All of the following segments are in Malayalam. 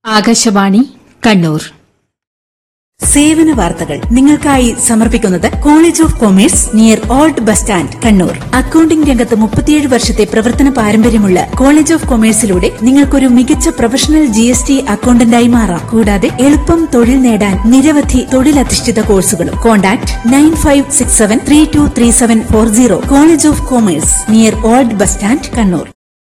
ആകാശവാണി കണ്ണൂർ സേവന വാർത്തകൾ നിങ്ങൾക്കായി സമർപ്പിക്കുന്നത് college of commerce near old bus stand Kannur accounting രംഗത്ത് മുപ്പത്തിയേഴ് വർഷത്തെ പ്രവർത്തന പാരമ്പര്യമുള്ള കോളേജ് ഓഫ് കൊമേഴ്സിലൂടെ നിങ്ങൾക്കൊരു മികച്ച പ്രൊഫഷണൽ ജി എസ് ടി അക്കൌണ്ടന്റായി മാറാം കൂടാതെ എളുപ്പം തൊഴിൽ നേടാൻ നിരവധി തൊഴിലധിഷ്ഠിത കോഴ്സുകളും contact nine five six seven three two three seven four zero college of commerce near old bus stand Kannur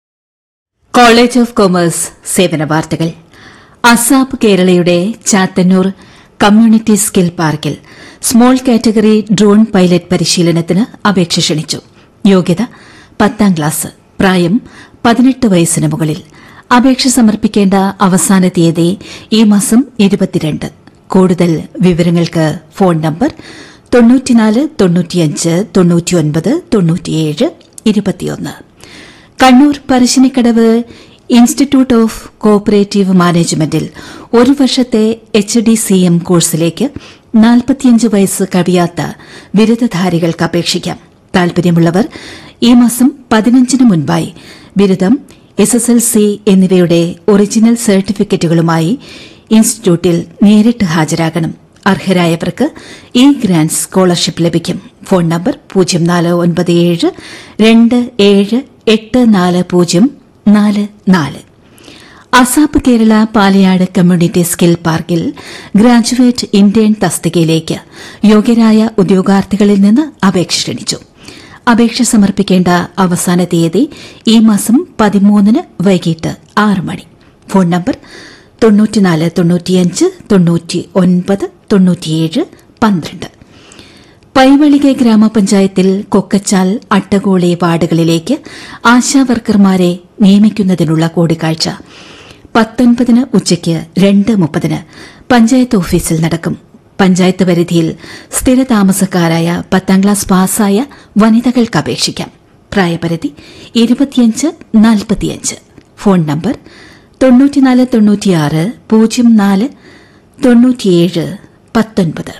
college of commerce സേവന വാർത്തകൾ അസാപ് കേരളയുടെ ചാത്തന്നൂർ കമ്മ്യൂണിറ്റി സ്കിൽ പാർക്കിൽ സ്മോൾ കാറ്റഗറി ഡ്രോൺ പൈലറ്റ് പരിശീലനത്തിന് അപേക്ഷ ക്ഷണിച്ചു യോഗ്യത പത്താം ക്ലാസ് പ്രായം പതിനെട്ട് വയസ്സിന് മുകളിൽ അപേക്ഷ സമർപ്പിക്കേണ്ട അവസാന തീയതി ഈ മാസം ഇരുപത്തിരണ്ട് കൂടുതൽ വിവരങ്ങൾക്ക് ഫോൺ നമ്പർ തൊണ്ണൂറ്റിനാല് തൊണ്ണൂറ്റിയഞ്ച് തൊണ്ണൂറ്റിയൊൻപത് തൊണ്ണൂറ്റിയേഴ് ഇരുപത്തിയൊന്ന് Kannur Parassinikadavu institute of cooperative മാനേജ്മെന്റിൽ ഒരു വർഷത്തെ എച്ച് ഡി സി എം കോഴ്സിലേക്ക് നാൽപ്പത്തിയഞ്ച് വയസ്സ് കവിയാത്ത ബിരുദധാരികൾക്ക് അപേക്ഷിക്കാം താൽപര്യമുള്ളവർ ഈ മാസം പതിനഞ്ചിന് മുൻപായി ബിരുദം എസ് എസ് എൽ സി എന്നിവയുടെ ഒറിജിനൽ സർട്ടിഫിക്കറ്റുകളുമായി ഇൻസ്റ്റിറ്റ്യൂട്ടിൽ നേരിട്ട് ഹാജരാകണം അർഹരായവർക്ക് ഈ ഗ്രാന്റ് സ്കോളർഷിപ്പ് ലഭിക്കും ഫോൺ നമ്പർ പൂജ്യം നാല് ഒൻപത് ഏഴ് രണ്ട് ഏഴ് എട്ട് നാല് പൂജ്യം നാല് നാല് അസാപ്പ് കേരള പാലയാട് കമ്മ്യൂണിറ്റി സ്കിൽ പാർക്കിൽ ഗ്രാജുവേറ്റ് ഇന്ത്യൻ തസ്തികയിലേക്ക് യോഗ്യരായ ഉദ്യോഗാർത്ഥികളിൽ നിന്ന് അപേക്ഷ ക്ഷണിച്ചു അപേക്ഷ സമർപ്പിക്കേണ്ട അവസാന തീയതി ഈ മാസം പതിമൂന്നിന് വൈകിട്ട് ആറ് മണി ഫോൺ നമ്പർ തൊണ്ണൂറ്റിനാല് തൊണ്ണൂറ്റിയഞ്ച് തൊണ്ണൂറ്റി ഒൻപത് തൊണ്ണൂറ്റിയേഴ് പന്ത്രണ്ട് പൈവളിക ഗ്രാമപഞ്ചായത്തിൽ കൊക്കച്ചാൽ അട്ടകോളി വാർഡുകളിലേക്ക് ആശാവർക്കർമാരെ നിയമിക്കുന്നതിനുള്ള കൂടിക്കാഴ്ച പത്തൊൻപതിന് ഉച്ചയ്ക്ക് രണ്ട് മുപ്പതിന് പഞ്ചായത്ത് ഓഫീസിൽ നടക്കും പഞ്ചായത്ത് പരിധിയിൽ സ്ഥിരതാമസക്കാരായ പത്താം ക്ലാസ് പാസ്സായ വനിതകൾക്ക് അപേക്ഷിക്കാം പ്രായപരിധി ഇരുപത്തിയഞ്ച് നാൽപ്പത്തിയഞ്ച് ഫോൺ നമ്പർ തൊണ്ണൂറ്റിനാല് തൊണ്ണൂറ്റിയാറ് പൂജ്യം നാല് തൊണ്ണൂറ്റിയേഴ് പത്തൊൻപത്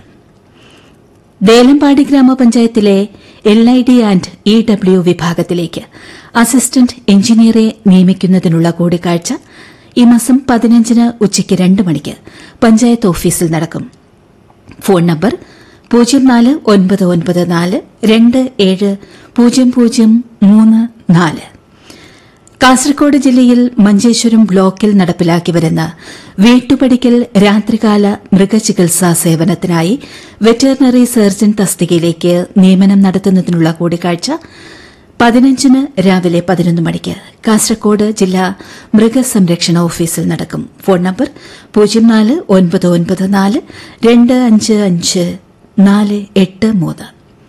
വേലമ്പാടി ഗ്രാമപഞ്ചായത്തിലെ L I D and E W വിഭാഗത്തിലേക്ക് അസിസ്റ്റന്റ് എഞ്ചിനീയറെ നിയമിക്കുന്നതിനുള്ള കൂടിക്കാഴ്ച ഈ മാസം പതിനഞ്ചിന് ഉച്ചയ്ക്ക് രണ്ട് മണിക്ക് പഞ്ചായത്ത് ഓഫീസിൽ നടക്കും ഫോൺ നമ്പർ പൂജ്യം നാല് ഒൻപത് ഒൻപത് നാല് രണ്ട് ഏഴ് പൂജ്യം പൂജ്യം മൂന്ന് നാല് കാസർകോട് ജില്ലയിൽ മഞ്ചേശ്വരം ബ്ലോക്കിൽ നടപ്പിലാക്കി വരുന്ന വീട്ടുപടിക്കൽ രാത്രികാല മൃഗചികിത്സാ സേവനത്തിനായി വെറ്ററിനറി സർജൻ തസ്തികയിലേക്ക് നിയമനം നടത്തുന്നതിനുള്ള കൂടിക്കാഴ്ച പതിനഞ്ചിന് രാവിലെ പതിനൊന്ന് മണിക്ക് കാസർകോട് ജില്ലാ മൃഗസംരക്ഷണ ഓഫീസിൽ നടക്കും ഫോൺ നമ്പർ പൂജ്യം നാല് ഒൻപത് ഒൻപത് നാല് രണ്ട് അഞ്ച് അഞ്ച് നാല് എട്ട് മൂന്ന്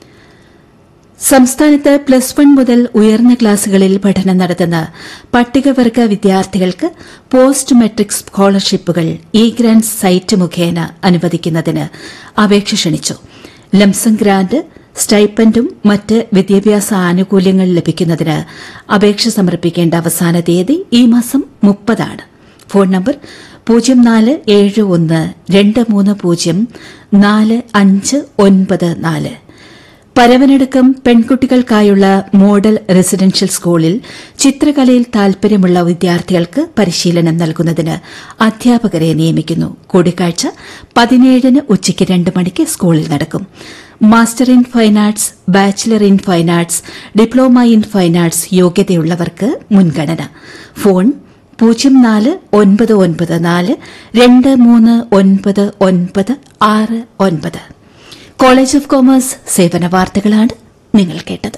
സംസ്ഥാനത്ത് പ്ലസ് വൺ മുതൽ ഉയർന്ന ക്ലാസുകളിൽ പഠനം നടത്തുന്ന പട്ടികവർഗ വിദ്യാർത്ഥികൾക്ക് പോസ്റ്റ് മെട്രിക് സ്കോളർഷിപ്പുകൾ ഇ ഗ്രാന്റ് സൈറ്റ് മുഖേന അനുവദിക്കുന്നതിന് അപേക്ഷ ക്ഷണിച്ചു ലംസം ഗ്രാന്റ് സ്റ്റൈപ്പൻഡും മറ്റ് വിദ്യാഭ്യാസ ആനുകൂല്യങ്ങൾ ലഭിക്കുന്നതിന് അപേക്ഷ സമർപ്പിക്കേണ്ട അവസാന തീയതി ഈ മാസം മുപ്പതാണ് ഫോൺ നമ്പർ പൂജ്യം നാല് ഏഴ് ഒന്ന് രണ്ട് മൂന്ന് പൂജ്യം നാല് അഞ്ച് ഒൻപത് നാല് പരവനടുക്കം പെൺകുട്ടികൾക്കായുള്ള മോഡൽ റെസിഡൻഷ്യൽ സ്കൂളിൽ ചിത്രകലയിൽ താൽപര്യമുള്ള വിദ്യാർത്ഥികൾക്ക് പരിശീലനം നൽകുന്നതിന് അധ്യാപകരെ നിയമിക്കുന്നു കൂടിക്കാഴ്ച പതിനേഴിന് ഉച്ചയ്ക്ക് രണ്ട് മണിക്ക് സ്കൂളിൽ നടക്കും master in fine arts bachelor in fine arts diploma in fine arts യോഗ്യതയുള്ളവർക്ക് മുൻഗണന ഫോൺ പൂജ്യം നാല് ഒൻപത് ഒൻപത് നാല് രണ്ട് മൂന്ന് ഒൻപത് ഒൻപത് ആറ് ഒൻപത് കോളേജ് ഓഫ് കോമേഴ്സ് സേവന വാർത്തകളാണ് നിങ്ങൾ കേട്ടത്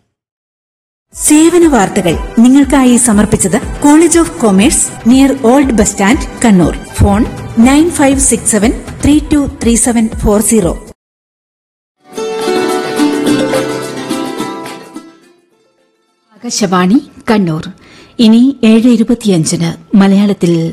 സേവന വാർത്തകൾ നിങ്ങൾക്കായി സമർപ്പിച്ചത് college of commerce near old bus stand Kannur phone nine five six seven three two three seven four zero Akashvani Kannur ഇനി ഏഴ് ഇരുപത്തിയഞ്ചിന് മലയാളത്തിൽ